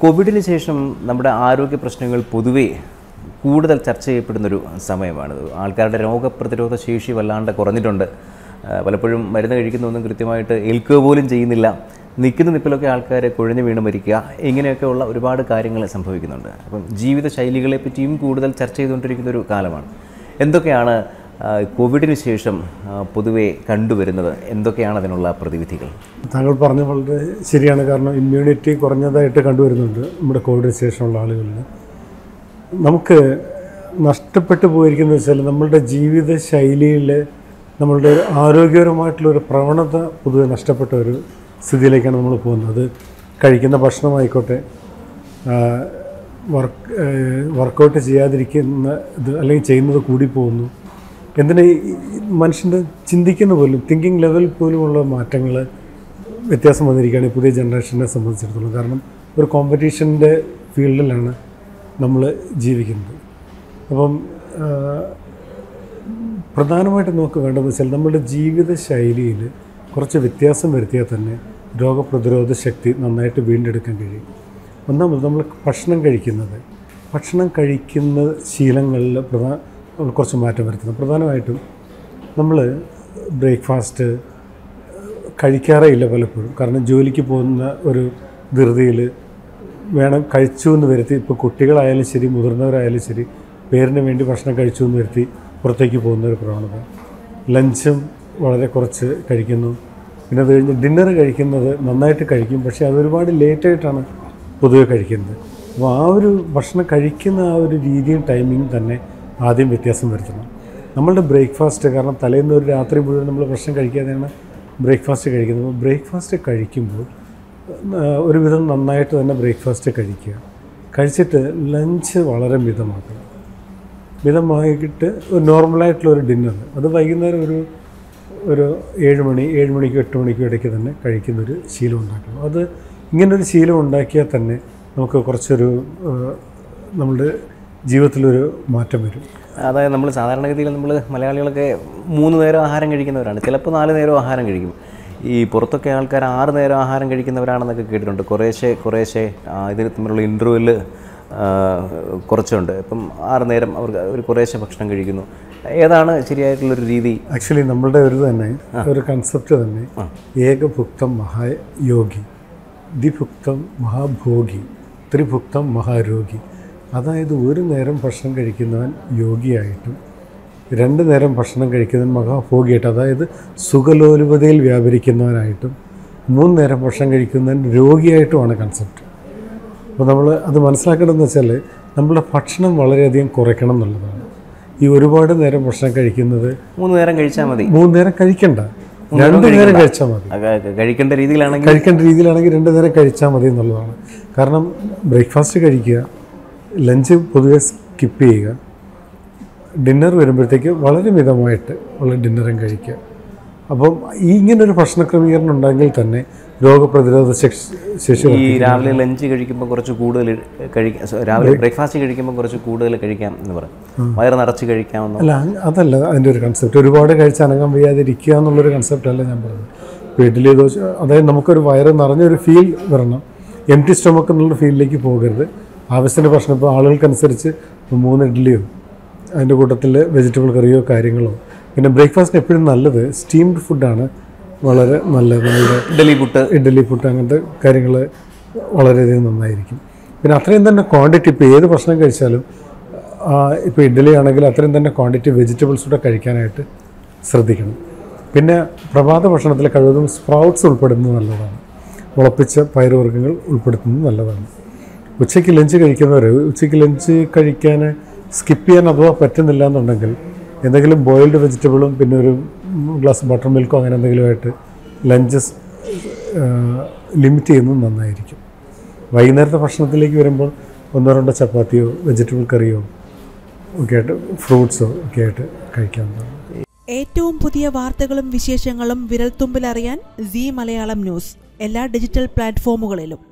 കോവിഡിന് ശേഷം നമ്മുടെ ആരോഗ്യ പ്രശ്നങ്ങൾ പൊതുവേ കൂടുതൽ ചർച്ച ചെയ്യപ്പെടുന്നൊരു സമയമാണ് ആൾക്കാരുടെ രോഗപ്രതിരോധ ശേഷി വല്ലാണ്ട് കുറഞ്ഞിട്ടുണ്ട് ആ, പലപ്പോഴും മരുന്ന് കഴിക്കുന്നൊന്നും കൃത്യമായിട്ട് ഏൽക്കുക പോലും ചെയ്യുന്നില്ല നിൽക്കുന്ന നിപ്പിലൊക്കെ ആൾക്കാർ കുഴഞ്ഞു വീണ് മരിക്കുക ഇങ്ങനെയൊക്കെയുള്ള ഒരുപാട് കാര്യങ്ങൾ സംഭവിക്കുന്നുണ്ട് അപ്പം ജീവിത ശൈലികളെ പറ്റിയും കൂടുതൽ ചർച്ച ചെയ്തുകൊണ്ടിരിക്കുന്ന ഒരു കാലമാണ് എന്തൊക്കെയാണ് ആ, കോവിഡിന് ശേഷം ആ, പൊതുവെ കണ്ടുവരുന്നത് എന്തൊക്കെയാണ് അതിനുള്ള പ്രതിവിധികൾ താങ്കൾ പറഞ്ഞ വളരെ ശരിയാണ് കാരണം ഇമ്മ്യൂണിറ്റി കുറഞ്ഞതായിട്ട് കണ്ടുവരുന്നുണ്ട് നമ്മുടെ കോവിഡിന് ശേഷമുള്ള ആളുകളിൽ നമുക്ക് നഷ്ടപ്പെട്ടു പോയിരിക്കുന്നത് വെച്ചാൽ നമ്മളുടെ ജീവിത ശൈലിയിൽ നമ്മളുടെ ഒരു ആരോഗ്യപരമായിട്ടുള്ള ഒരു പ്രവണത പൊതുവെ നഷ്ടപ്പെട്ട ഒരു സ്ഥിതിയിലേക്കാണ് നമ്മൾ പോകുന്നത് കഴിക്കുന്ന ഭക്ഷണമായിക്കോട്ടെ വർക്ക് വർക്കൗട്ട് ചെയ്യാതിരിക്കുന്ന ഇത് അല്ലെങ്കിൽ ചെയ്യുന്നത് കൂടി പോകുന്നു എന്തിനാ ഈ ഈ മനുഷ്യൻ്റെ ചിന്തിക്കുന്ന പോലും തിങ്കിങ് ലെവൽ പോലുമുള്ള മാറ്റങ്ങൾ വ്യത്യാസം വന്നിരിക്കുകയാണ് ഈ പുതിയ ജനറേഷനെ സംബന്ധിച്ചിടത്തോളം കാരണം ഒരു കോമ്പറ്റീഷൻ്റെ ഫീൽഡിലാണ് നമ്മൾ ജീവിക്കുന്നത് അപ്പം ആ, പ്രധാനമായിട്ട് നമുക്ക് വേണ്ടതെന്ന് വെച്ചാൽ നമ്മുടെ ജീവിത ശൈലിയിൽ കുറച്ച് വ്യത്യാസം വരുത്തിയാൽ തന്നെ രോഗപ്രതിരോധ ശക്തി നന്നായിട്ട് വീണ്ടെടുക്കാൻ കഴിയും ഒന്നാമത് നമ്മൾ ഭക്ഷണം കഴിക്കുന്നത് ഭക്ഷണം കഴിക്കുന്ന ശീലങ്ങളിൽ പ്രധാന നമ്മൾ കുറച്ച് മാറ്റം വരുത്തണം പ്രധാനമായിട്ടും നമ്മൾ ബ്രേക്ക്ഫാസ്റ്റ് കഴിക്കാറേ ഇല്ല പലപ്പോഴും കാരണം ജോലിക്ക് പോകുന്ന ഒരു ധൃതിയിൽ വേണം കഴിച്ചു എന്ന് വരുത്തി ഇപ്പോൾ കുട്ടികളായാലും ശരി മുതിർന്നവരായാലും ശരി പേരിന് വേണ്ടി ഭക്ഷണം കഴിച്ചു എന്ന് വരുത്തി പുറത്തേക്ക് പോകുന്ന ഒരു പ്രവണത ലഞ്ചും വളരെ കുറച്ച് കഴിക്കുന്നു പിന്നെ അത് കഴിഞ്ഞ് ഡിന്നർ കഴിക്കുന്നത് നന്നായിട്ട് കഴിക്കും പക്ഷേ അത് ഒരുപാട് ലേറ്റായിട്ടാണ് പൊതുവെ കഴിക്കുന്നത് അപ്പോൾ ആ ഒരു ഭക്ഷണം കഴിക്കുന്ന ആ ഒരു രീതിയും ടൈമിങ് തന്നെ ആദ്യം വ്യത്യാസം വരുത്തണം നമ്മളുടെ ബ്രേക്ക്ഫാസ്റ്റ് കാരണം തലേന്ന് ഒരു രാത്രി മുഴുവൻ നമ്മൾ ഭക്ഷണം കഴിക്കാതെയാണ് ബ്രേക്ക്ഫാസ്റ്റ് കഴിക്കുന്നത് അപ്പോൾ ബ്രേക്ക്ഫാസ്റ്റ് കഴിക്കുമ്പോൾ ആ, ഒരുവിധം നന്നായിട്ട് തന്നെ ബ്രേക്ക്ഫാസ്റ്റ് കഴിക്കുക കഴിച്ചിട്ട് ലഞ്ച് വളരെ മിതമാക്കണം മിതമായിട്ട് ഒരു നോർമലായിട്ടുള്ള ഒരു ഡിന്നർ അത് വൈകുന്നേരം ഒരു ഒരു ഏഴ് മണി ഏഴ് മണിക്കോ എട്ട് മണിക്കോ ഇടയ്ക്ക് തന്നെ കഴിക്കുന്നൊരു ശീലം ഉണ്ടാക്കണം അത് ഇങ്ങനൊരു ശീലം ഉണ്ടാക്കിയാൽ തന്നെ നമുക്ക് കുറച്ചൊരു ആ, നമ്മളുടെ ജീവിതത്തിലൊരു മാറ്റം വരും അതായത് നമ്മൾ സാധാരണഗതിയിൽ നമ്മൾ മലയാളികളൊക്കെ മൂന്ന് നേരം ആഹാരം കഴിക്കുന്നവരാണ് ചിലപ്പോൾ നാല് നേരം ആഹാരം കഴിക്കും ഈ പുറത്തൊക്കെ ആൾക്കാർ ആറ് നേരം ആഹാരം കഴിക്കുന്നവരാണെന്നൊക്കെ കേട്ടിട്ടുണ്ട് കുറേശ്ശെ കുറേശ്ശെ ആ, ഇതിന് തമ്മിലുള്ള ഇൻ്റർവെൽ കുറച്ചുണ്ട് ഇപ്പം ആറ് നേരം അവർ ഒരു കുറേശ്ശെ ഭക്ഷണം കഴിക്കുന്നു ഏതാണ് ശരിയായിട്ടുള്ളൊരു രീതി ആക്ച്വലി നമ്മളുടെ ഒരു തന്നെ ഒരു കൺസെപ്റ്റ് തന്നെ ഏകഭുക്തം മഹായോഗി ദ്വിഭുക്തം മഹാഭോഗി ത്രിഭുക്തം മഹാരോഗി അതായത് ഒരു നേരം ഭക്ഷണം കഴിക്കുന്നവൻ യോഗിയായിട്ടും രണ്ട് നേരം ഭക്ഷണം കഴിക്കുന്നവൻ മഹാഭോഗിയായിട്ടും അതായത് സുഖലോലുപതയിൽ വ്യാപരിക്കുന്നവനായിട്ടും മൂന്ന് നേരം ഭക്ഷണം കഴിക്കുന്നവൻ രോഗിയായിട്ടുമാണ് കൺസെപ്റ്റ് അപ്പോൾ നമ്മൾ അത് മനസ്സിലാക്കേണ്ടതെന്ന് വെച്ചാൽ നമ്മുടെ ഭക്ഷണം വളരെയധികം കുറയ്ക്കണം എന്നുള്ളതാണ് ഈ ഒരുപാട് നേരം ഭക്ഷണം കഴിക്കുന്നത് മൂന്ന് നേരം കഴിച്ചാൽ മതി മൂന്ന് നേരം കഴിക്കണ്ട രണ്ട് നേരം കഴിച്ചാൽ മതി ആ, ക- കഴിക്കേണ്ട രീതിയിലാണെങ്കിൽ കഴിക്കേണ്ട രീതിയിലാണെങ്കിൽ രണ്ട് നേരം കഴിച്ചാൽ മതി എന്നുള്ളതാണ് കാരണം ബ്രേക്ക്ഫാസ്റ്റ് കഴിക്കുക ലഞ്ച് പൊതുവെ സ്കിപ്പ് ചെയ്യുക ഡിന്നർ വരുമ്പോഴത്തേക്ക് വളരെ മിതമായിട്ട് ഉള്ള ഡിന്നറും കഴിക്കുക അപ്പം ഈ ഇങ്ങനൊരു ഭക്ഷണ ക്രമീകരണം ഉണ്ടെങ്കിൽ തന്നെ രോഗപ്രതിരോധ ശേഷി ശേഷി ഈ രാവിലെ ലഞ്ച് കഴിക്കുമ്പോൾ കുറച്ച് കൂടുതൽ കഴിക്കാം സോ, രാവിലെ ബ്രേക്ക്ഫാസ്റ്റ് കഴിക്കുമ്പോൾ കുറച്ച് കൂടുതൽ കഴിക്കാം എന്ന് പറയും വയറ് നിറച്ച് കഴിക്കാമെന്നോ അല്ല അങ് അതല്ല അതിൻ്റെ ഒരു കൺസെപ്റ്റ് ഒരുപാട് കഴിച്ച് അനങ്ങാൻ വയ്യാതിരിക്കുക എന്നുള്ളൊരു കൺസെപ്റ്റ് അല്ല ഞാൻ പറഞ്ഞത് ഇപ്പോൾ ഇഡ്ഡലി ദോശ അതായത് നമുക്കൊരു വയറ് നിറഞ്ഞൊരു ഫീൽ വരണം എം ടി സ്റ്റൊമക്ക് എന്നുള്ള ഫീലിലേക്ക് പോകരുത് ആവശ്യത്തിന് ഭക്ഷണം ഇപ്പോൾ ആളുകൾക്കനുസരിച്ച് ഇപ്പോൾ മൂന്ന് ഇഡ്ഡലിയോ അതിൻ്റെ കൂട്ടത്തിൽ വെജിറ്റബിൾ കറിയോ കാര്യങ്ങളോ പിന്നെ ബ്രേക്ക്ഫാസ്റ്റിന് എപ്പോഴും നല്ലത് സ്റ്റീംഡ് ഫുഡാണ് വളരെ നല്ലത് നമ്മുടെ ഇഡലി പുട്ട് ഇഡ്ഡലി പുട്ട് അങ്ങനത്തെ കാര്യങ്ങൾ വളരെയധികം നന്നായിരിക്കും പിന്നെ അത്രയും തന്നെ ക്വാണ്ടിറ്റി ഇപ്പോൾ ഏത് ഭക്ഷണം കഴിച്ചാലും ഇപ്പോൾ ഇഡ്ഡലി ആണെങ്കിൽ അത്രയും തന്നെ ക്വാണ്ടിറ്റി വെജിറ്റബിൾസ് കൂടെ കഴിക്കാനായിട്ട് ശ്രദ്ധിക്കണം പിന്നെ പ്രഭാത ഭക്ഷണത്തിൽ കഴിവതും സ്പ്രൗട്ട്സ് ഉൾപ്പെടുന്നത് നല്ലതാണ് മുളപ്പിച്ച പയറുവർഗ്ഗങ്ങൾ ഉൾപ്പെടുത്തുന്നത് നല്ലതാണ് ഉച്ചയ്ക്ക് ലഞ്ച് കഴിക്കുന്നവർ ഉച്ചയ്ക്ക് ലഞ്ച് കഴിക്കാൻ സ്കിപ്പ് ചെയ്യാൻ അഥവാ പറ്റുന്നില്ല എന്നുണ്ടെങ്കിൽ എന്തെങ്കിലും ബോയിൽഡ് വെജിറ്റബിളും പിന്നെ ഒരു ഗ്ലാസ് ബട്ടർ മിൽക്കോ അങ്ങനെ എന്തെങ്കിലുമായിട്ട് ലഞ്ച് ലിമിറ്റ് ചെയ്യുന്നത് നന്നായിരിക്കും വൈകുന്നേരത്തെ ഭക്ഷണത്തിലേക്ക് വരുമ്പോൾ ഒന്നോ രണ്ടോ ചപ്പാത്തിയോ വെജിറ്റബിൾ കറിയോ ഒക്കെ ആയിട്ട് ഫ്രൂട്ട്സോ ഒക്കെ ആയിട്ട് കഴിക്കാവുന്നതാണ് ഏറ്റവും പുതിയ വാർത്തകളും വിശേഷങ്ങളും വിരൽത്തുമ്പിലറിയാൻ സി മലയാളം ന്യൂസ് എല്ലാ ഡിജിറ്റൽ പ്ലാറ്റ്ഫോമുകളിലും